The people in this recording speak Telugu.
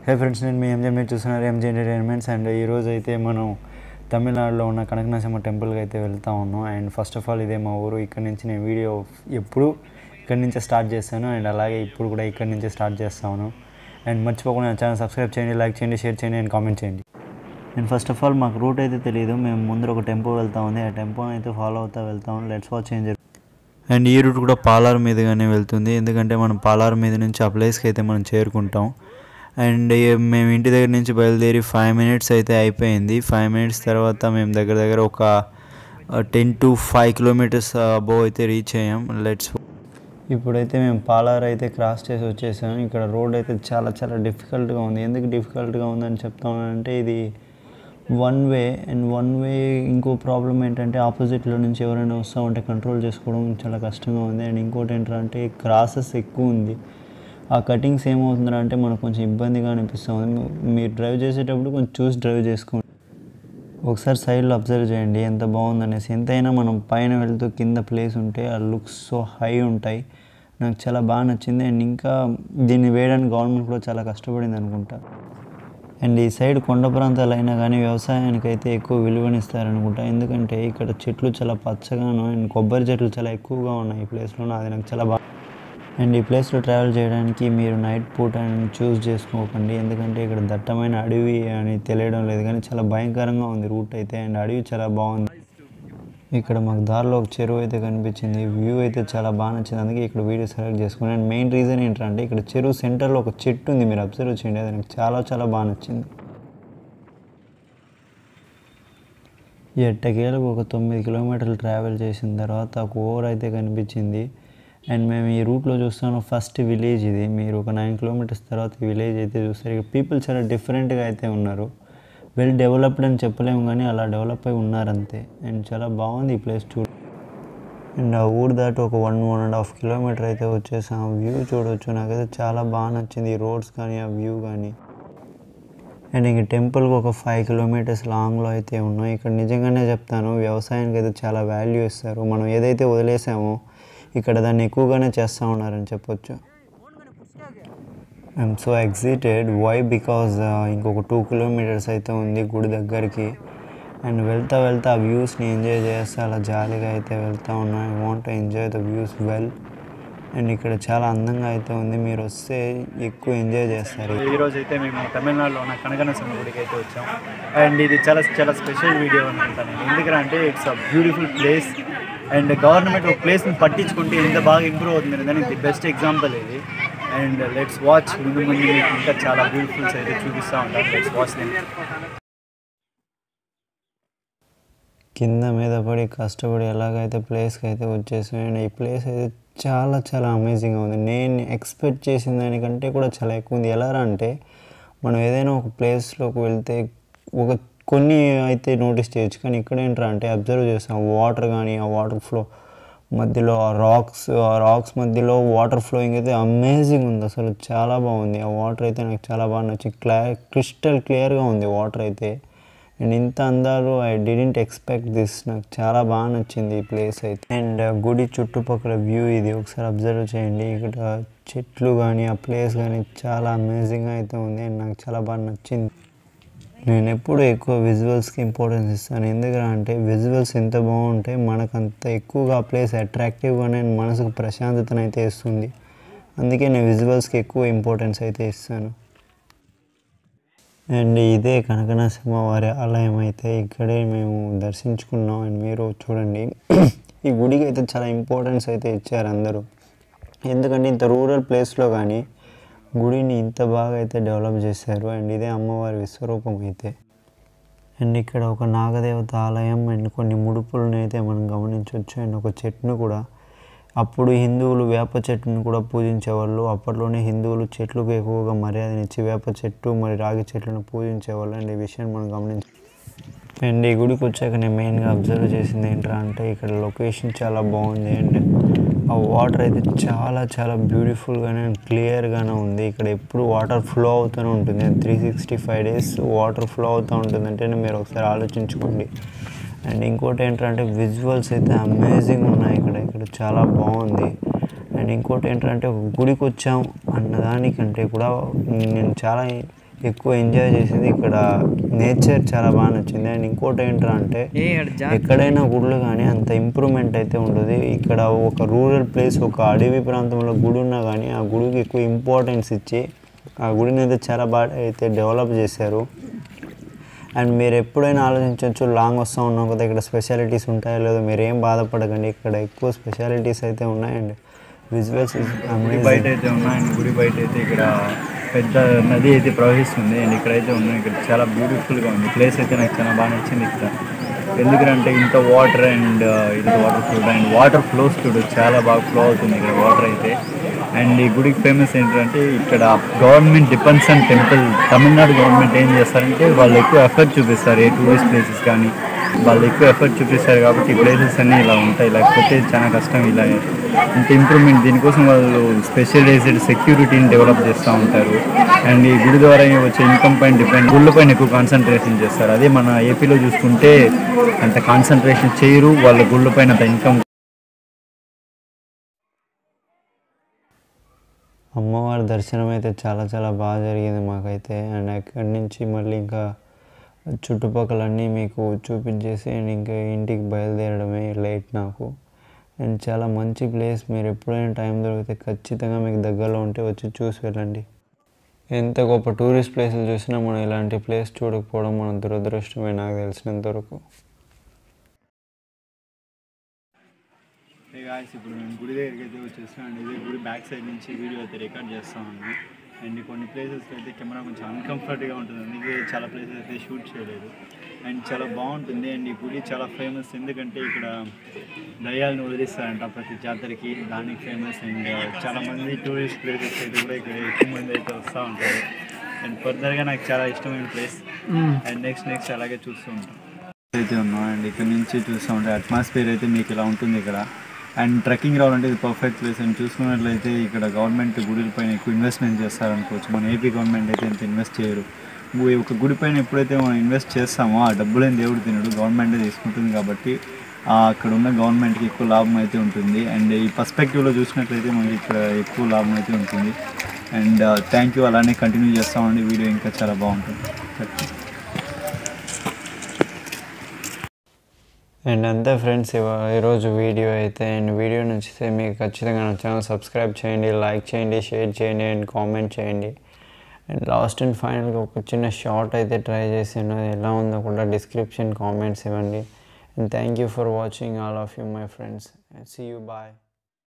హే ఫ్రెండ్స్ నేను మీ ఎంజే మీరు చూస్తున్నారు ఎంజే ఎంటర్టైన్మెంట్స్ అండ్ ఈరోజు అయితే మనం తమిళనాడులో ఉన్న కనకనాశమ్మ టెంపుల్కి అయితే వెళ్తా ఉన్నాం అండ్ ఫస్ట్ ఆఫ్ ఆల్ ఇదే మా ఊరు ఇక్కడ నుంచి నేను వీడియో ఎప్పుడు ఇక్కడి నుంచే స్టార్ట్ చేస్తాను అండ్ అలాగే ఇప్పుడు కూడా ఇక్కడి నుంచే స్టార్ట్ చేస్తాను అండ్ మర్చిపోకుండా నా ఛానల్ సబ్స్క్రైబ్ చేయండి లైక్ చేయండి షేర్ చేయండి అండ్ కామెంట్ చేయండి అండ్ ఫస్ట్ ఆఫ్ ఆల్ మాకు రూట్ అయితే తెలియదు మేము ముందర ఒక టెంపో వెళ్తా ఉంది ఆ టెంపోని అయితే ఫాలో అవుతా వెళ్తాం లెట్స్ వాచ్ చేంజ్ అండ్ ఈ రూట్ కూడా పాలార్ మీదుగానే వెళ్తుంది ఎందుకంటే మనం పాలార్ మీద నుంచి ఆ ప్లేస్కి అయితే మనం చేరుకుంటాం అండ్ ఈ- మేము ఇంటి దగ్గర నుంచి బయలుదేరి ఫైవ్ మినిట్స్ అయితే అయిపోయింది ఫైవ్ మినిట్స్ తర్వాత మేము దగ్గర దగ్గర ఒక ten to five kilometres above అయితే రీచ్ అయ్యాం లెట్స్ ఇప్పుడైతే మేము పాలార్ అయితే క్రాస్ చేసి వచ్చేసాం ఇక్కడ రోడ్ అయితే చాలా చాలా డిఫికల్ట్గా ఉంది ఎందుకు డిఫికల్ట్గా ఉందని చెప్తానంటే ఇది one way and one way ఇంకో ప్రాబ్లం ఏంటంటే ఆపోజిట్లో నుంచి ఎవరైనా వస్తూ ఉంటే కంట్రోల్ చేసుకోవడం చాలా కష్టంగా ఉంది అండ్ ఇంకోటి ఏంటంటే క్రాసెస్ ఎక్కువ ఉంది ఆ కటింగ్స్ ఏమవుతుందంటే మనకు కొంచెం ఇబ్బందిగా అనిపిస్తుంది మీరు డ్రైవ్ చేసేటప్పుడు కొంచెం చూసి డ్రైవ్ చేసుకోండి ఒకసారి సైడ్లో అబ్జర్వ్ చేయండి ఎంత బాగుందనేసి ఎంతైనా మనం పైన వెళ్తూ కింద ప్లేస్ ఉంటే ఆ లుక్స్ సో హై ఉంటాయి నాకు చాలా బాగా నచ్చింది అండ్ ఇంకా దీన్ని వేయడానికి గవర్నమెంట్ కూడా చాలా కష్టపడింది అనుకుంటా అండ్ ఈ సైడ్ కొండ ప్రాంతాలు అయినా కానీ వ్యవసాయానికి అయితే ఎక్కువ విలువనిస్తారనుకుంటా ఎందుకంటే ఇక్కడ చెట్లు చాలా పచ్చగాను అండ్ కొబ్బరి చెట్లు చాలా ఎక్కువగా ఉన్నాయి ఈ ప్లేస్లో అది నాకు చాలా బాగా అండ్ ఈ ప్లేస్లో ట్రావెల్ చేయడానికి మీరు నైట్ పూట చూస్ చేసుకోకండి ఎందుకంటే ఇక్కడ దట్టమైన అడవి అని తెలియడం లేదు కానీ చాలా భయంకరంగా ఉంది రూట్ అయితే అండ్ అడవి చాలా బాగుంది ఇక్కడ మాకు దారిలో ఒక చెరువు అయితే కనిపించింది వ్యూ అయితే చాలా బాగా నచ్చింది అందుకే ఇక్కడ వీడియో సెలెక్ట్ చేసుకున్నాను అండ్ మెయిన్ రీజన్ ఏంటంటే ఇక్కడ చెరువు సెంటర్లో ఒక చెట్టు ఉంది మీరు అబ్జర్వ్ చేయండి అది నాకు చాలా చాలా బాగా నచ్చింది ఎట్టకేలకు ఒక తొమ్మిది కిలోమీటర్లు ట్రావెల్ చేసిన తర్వాత ఒక ఓవర్ అయితే కనిపించింది అండ్ మేము ఈ రూట్లో చూస్తాను ఫస్ట్ విలేజ్ ఇది మీరు ఒక నైన్ కిలోమీటర్స్ తర్వాత ఈ విలేజ్ అయితే చూస్తారు ఇక్కడ పీపుల్ చాలా డిఫరెంట్గా అయితే ఉన్నారు వెల్ డెవలప్డ్ అని చెప్పలేము కానీ అలా డెవలప్ అయి ఉన్నారు అంతే అండ్ చాలా బాగుంది ఈ ప్లేస్ చూడ అండ్ ఆ ఊరు దాటి ఒక one one and half kilometer అయితే వచ్చేసాం ఆ వ్యూ చూడవచ్చు నాకైతే చాలా బాగా నచ్చింది ఈ రోడ్స్ కానీ ఆ వ్యూ కానీ అండ్ ఇంక టెంపుల్కి ఒక ఫైవ్ కిలోమీటర్స్ లాంగ్లో అయితే ఉన్నాం ఇక్కడ నిజంగానే చెప్తాను వ్యవసాయానికి అయితే చాలా వాల్యూ ఇస్తారు మనం ఏదైతే వదిలేసామో ఇక్కడ దాన్ని ఎక్కువగానే చేస్తూ ఉన్నారని చెప్పొచ్చు I'm so excited why because ఇంకొక టూ కిలోమీటర్స్ అయితే ఉంది గుడి దగ్గరికి అండ్ వెళ్తా వెళ్తా ఆ వ్యూస్ని ఎంజాయ్ చేస్తా అలా జాలీగా అయితే వెళ్తూ ఉన్నాను I want enjoy the views well and ఇక్కడ చాలా అందంగా అయితే ఉంది మీరు వస్తే ఎక్కువ ఎంజాయ్ చేస్తారు ఈరోజు అయితే మేము తమిళనాడులో ఉన్న కనకనసమ్మ గుడికి అయితే వచ్చాం అండ్ ఇది చాలా చాలా స్పెషల్ వీడియో అనుకుంటాను నేను ఎందుకంటే it's a beautiful place and government ఒక ప్లేస్ని పట్టించుకుంటే ఎంత బాగా ఇంప్రూవ్ అవుతుంది దానికి ది బెస్ట్ ఎగ్జాంపుల్ ఇది అండ్ లెట్స్ వాచ్ ముందు ముందు మీకు ఇంకా చాలా బ్యూటిఫుల్స్ అయితే చూపిస్తూ ఉంటాను లెట్స్ వాచ్ నేను కింద మీద పడి కష్టపడి ఎలాగైతే ప్లేస్కి అయితే వచ్చేసాం అండ్ ఈ ప్లేస్ అయితే చాలా చాలా అమేజింగ్గా ఉంది నేను ఎక్స్పెక్ట్ చేసిన దానికంటే కూడా చాలా ఎక్కువ ఉంది ఎలా అంటే మనం ఏదైనా ఒక ప్లేస్లోకి వెళ్తే ఒక కొన్ని అయితే నోటీస్ చేయొచ్చు కానీ ఇక్కడ ఏంట్రా అంటే అబ్జర్వ్ చేస్తాం వాటర్ కానీ ఆ వాటర్ ఫ్లో మధ్యలో ఆ రాక్స్ ఆ రాక్స్ మధ్యలో వాటర్ ఫ్లోయింగ్ అయితే అమేజింగ్ ఉంది అసలు చాలా బాగుంది ఆ వాటర్ అయితే నాకు చాలా బాగా నచ్చి క్లా క్రిస్టల్ క్లియర్గా ఉంది వాటర్ అయితే అండ్ ఇంత అందాలు ఐ డిడెంట్ ఎక్స్పెక్ట్ దిస్ నాకు చాలా బాగా నచ్చింది ఈ ప్లేస్ అయితే అండ్ గుడి చుట్టుపక్కల వ్యూ ఇది ఒకసారి అబ్జర్వ్ చేయండి ఇక్కడ చెట్లు కానీ ఆ ప్లేస్ కానీ చాలా అమేజింగ్గా అయితే ఉంది అండ్ నాకు చాలా బాగా నచ్చింది నేను ఎప్పుడు ఎక్కువ విజువల్స్కి ఇంపార్టెన్స్ ఇస్తాను ఎందుకంటే విజువల్స్ ఎంత బాగుంటే మనకు అంత ఎక్కువగా ఆ ప్లేస్ అట్రాక్టివ్గానే మనసుకు ప్రశాంతతను అయితే ఇస్తుంది అందుకే నేను విజువల్స్కి ఎక్కువ ఇంపార్టెన్స్ అయితే ఇస్తాను అండ్ ఇదే కనకనరసింహ వారి ఆలయం అయితే ఇక్కడే మేము దర్శించుకున్నాం అండ్ మీరు చూడండి ఈ గుడికి అయితే చాలా ఇంపార్టెన్స్ అయితే ఇచ్చారు అందరూ ఎందుకంటే ఇంత రూరల్ ప్లేస్లో కానీ గుడిని ఇంత బాగా అయితే డెవలప్ చేశారు అండ్ ఇదే అమ్మవారి విశ్వరూపం అయితే అండ్ ఇక్కడ ఒక నాగదేవత ఆలయం అండ్ కొన్ని ముడుపులను అయితే మనం గమనించవచ్చు అండ్ ఒక చెట్టును కూడా అప్పుడు హిందువులు వేప చెట్టును కూడా పూజించేవాళ్ళు అప్పట్లోనే హిందువులు చెట్లకు ఎక్కువగా మర్యాదనిచ్చి వేప చెట్టు మరి రాగి చెట్లను పూజించేవాళ్ళు అండ్ ఈ విషయాన్ని మనం గమనించాలి అండ్ ఈ గుడికి వచ్చాక నేను మెయిన్గా అబ్జర్వ్ చేసింది ఏంట్రా అంటే ఇక్కడ లొకేషన్ చాలా బాగుంది అండ్ ఆ వాటర్ అయితే చాలా చాలా బ్యూటిఫుల్గానే అండ్ క్లియర్గానే ఉంది ఇక్కడ ఎప్పుడు వాటర్ ఫ్లో అవుతూనే ఉంటుంది three sixty five days water flow అవుతూ ఉంటుంది అంటే మీరు ఒకసారి ఆలోచించుకోండి అండ్ ఇంకోటి ఏంటంటే విజువల్స్ అయితే అమేజింగ్ ఉన్నాయి ఇక్కడ ఇక్కడ చాలా బాగుంది అండ్ ఇంకోటి ఏంటంటే ఒక గుడికి వచ్చాం అన్నదానికంటే కూడా నేను చాలా ఎక్కువ ఎంజాయ్ చేసేది ఇక్కడ నేచర్ చాలా బాగా నచ్చింది అండ్ ఇంకోటి ఏంట్రా అంటే ఎక్కడైనా గుడులు కానీ అంత ఇంప్రూవ్మెంట్ అయితే ఉండదు ఇక్కడ ఒక రూరల్ ప్లేస్ ఒక అడవి ప్రాంతంలో గుడి ఉన్నా కానీ ఆ గుడికి ఎక్కువ ఇంపార్టెన్స్ ఇచ్చి ఆ గుడిని అయితే చాలా బాగా అయితే డెవలప్ చేశారు అండ్ మీరు ఎప్పుడైనా ఆలోచించవచ్చు లాంగ్ వస్తూ ఉన్నాం కదా ఇక్కడ స్పెషాలిటీస్ ఉంటాయో లేదో మీరు ఏం బాధపడకండి ఇక్కడ ఎక్కువ స్పెషాలిటీస్ అయితే ఉన్నాయి అండ్ విజువల్స్ గుడి బయట అయితే ఉన్నాయండి గుడి బయట అయితే ఇక్కడ పెద్ద నది అయితే ప్రవహిస్తుంది అండ్ ఇక్కడైతే ఉన్నాయి ఇక్కడ చాలా బ్యూటిఫుల్గా ఉంది ప్లేస్ అయితే నాకు చాలా బాగా నచ్చింది ఇక్కడ ఎందుకంటే ఇంత వాటర్ అండ్ ఇంత water flow and water flows చూడు చాలా బాగా ఫ్లో అవుతుంది ఇక్కడ వాటర్ అయితే అండ్ ఈ గుడికి ఫేమస్ ఏంటంటే ఇక్కడ government depends and temple Tamil Nadu government ఏం చేస్తారంటే వాళ్ళు ఎక్కువ ఎఫర్ట్ చూపిస్తారు ఏ టూరిస్ట్ ప్లేసెస్ కానీ వాళ్ళు ఎక్కువ ఎఫర్ట్ చూపిస్తారు కాబట్టి ఈ ప్లేసెస్ అన్నీ ఇలా ఉంటాయి లేకపోతే చాలా కష్టం ఇలా ఇంత ఇంప్రూవ్మెంట్ దీనికోసం వాళ్ళు స్పెషలైజ్డ్ సెక్యూరిటీని డెవలప్ చేస్తూ ఉంటారు అండ్ ఈ గుడి ద్వారా వచ్చే ఇన్కమ్ పైన డిపెండ్ గుళ్ళ పైన ఎక్కువ కాన్సన్ట్రేషన్ చేస్తారు అదే మన ఏపీలో చూసుకుంటే అంత కాన్సన్ట్రేషన్ చేయరు వాళ్ళ గుళ్ళ పైన అంత ఇన్కమ్ అమ్మవారి దర్శనం అయితే చాలా చాలా బాగా జరిగింది మాకైతే అండ్ అక్కడి నుంచి మళ్ళీ ఇంకా చుట్టుపక్కలన్నీ మీకు చూపించేసి అండ్ ఇంకా ఇంటికి బయలుదేరడమే లేట్ నాకు అండ్ చాలా మంచి ప్లేస్ మీరు ఎప్పుడైనా టైం దొరికితే ఖచ్చితంగా మీకు దగ్గరలో ఉంటే వచ్చి చూసి వెళ్ళండి ఎంత గొప్ప టూరిస్ట్ ప్లేసులు చూసినా మనం ఇలాంటి ప్లేస్ చూడకపోవడం మన దురదృష్టమే నాకు తెలిసినంత వరకు గాయస్ ఇప్పుడు మేము గుడి దగ్గరికి అయితే వచ్చేసాం అండ్ ఇదే గుడి బ్యాక్ సైడ్ నుంచి వీడియో అయితే రికార్డ్ చేస్తా ఉన్నాం అండ్ కొన్ని ప్లేసెస్కి అయితే కెమెరా కొంచెం అన్కంఫర్ట్గా ఉంటుంది అందుకే చాలా ప్లేసెస్ అయితే షూట్ చేయలేదు అండ్ చాలా బాగుంటుంది అండ్ ఈ గుడి చాలా ఫేమస్ ఎందుకంటే ఇక్కడ దయ్యాలను వదిలిస్తారంట ప్రతి జాతరకి దానికి ఫేమస్ అండ్ చాలా మంది టూరిస్ట్ ప్లేసెస్ అయితే కూడా ఇక్కడ ఎక్కువ మంది అయితే వస్తూ ఉంటారు అండ్ ఫర్దర్గా నాకు చాలా ఇష్టమైన ప్లేస్ అండ్ నెక్స్ట్ నెక్స్ట్ అలాగే చూస్తూ ఉంటాం అయితే ఉన్నాం అండ్ ఇక్కడ నుంచి చూస్తూ ఉంటే అట్మాస్ఫియర్ అయితే మీకు ఇలా ఉంటుంది ఇక్కడ అండ్ ట్రెక్కింగ్ రావాలంటే ఇది పర్ఫెక్ట్ ప్లేస్ అండ్ చూసుకున్నట్లయితే ఇక్కడ గవర్నమెంట్ గుడిల పైన ఎక్కువ ఇన్వెస్ట్మెంట్ చేస్తారనుకోవచ్చు మన ఏపీ గవర్నమెంట్ అయితే ఇంత ఇన్వెస్ట్ చేయరు ఈ ఒక గుడి పైన ఎప్పుడైతే మనం ఇన్వెస్ట్ చేస్తామో ఆ డబ్బులేని దేవుడు తినడు గవర్నమెంటే తీసుకుంటుంది కాబట్టి ఆ అక్కడ ఉన్న గవర్నమెంట్కి ఎక్కువ లాభం అయితే ఉంటుంది అండ్ ఈ పర్స్పెక్టివ్లో చూసినట్లయితే మనకి ఇక్కడ ఎక్కువ లాభం అయితే ఉంటుంది అండ్ థ్యాంక్ యూ అలానే కంటిన్యూ చేస్తామండి వీడియో ఇంకా చాలా బాగుంటుంది అండ్ అంతే ఫ్రెండ్స్ ఇవా ఈరోజు వీడియో అయితే అండ్ వీడియో నచ్చితే మీకు ఖచ్చితంగా నా ఛానల్ సబ్స్క్రైబ్ చేయండి లైక్ చేయండి షేర్ చేయండి అండ్ కామెంట్ చేయండి అండ్ లాస్ట్ అండ్ ఫైనల్గా ఒక చిన్న షార్ట్ అయితే ట్రై చేసాను అది ఎలా ఉందో కూడా డిస్క్రిప్షన్ కామెంట్స్ ఇవ్వండి and thank you for watching all of you my friends see you bye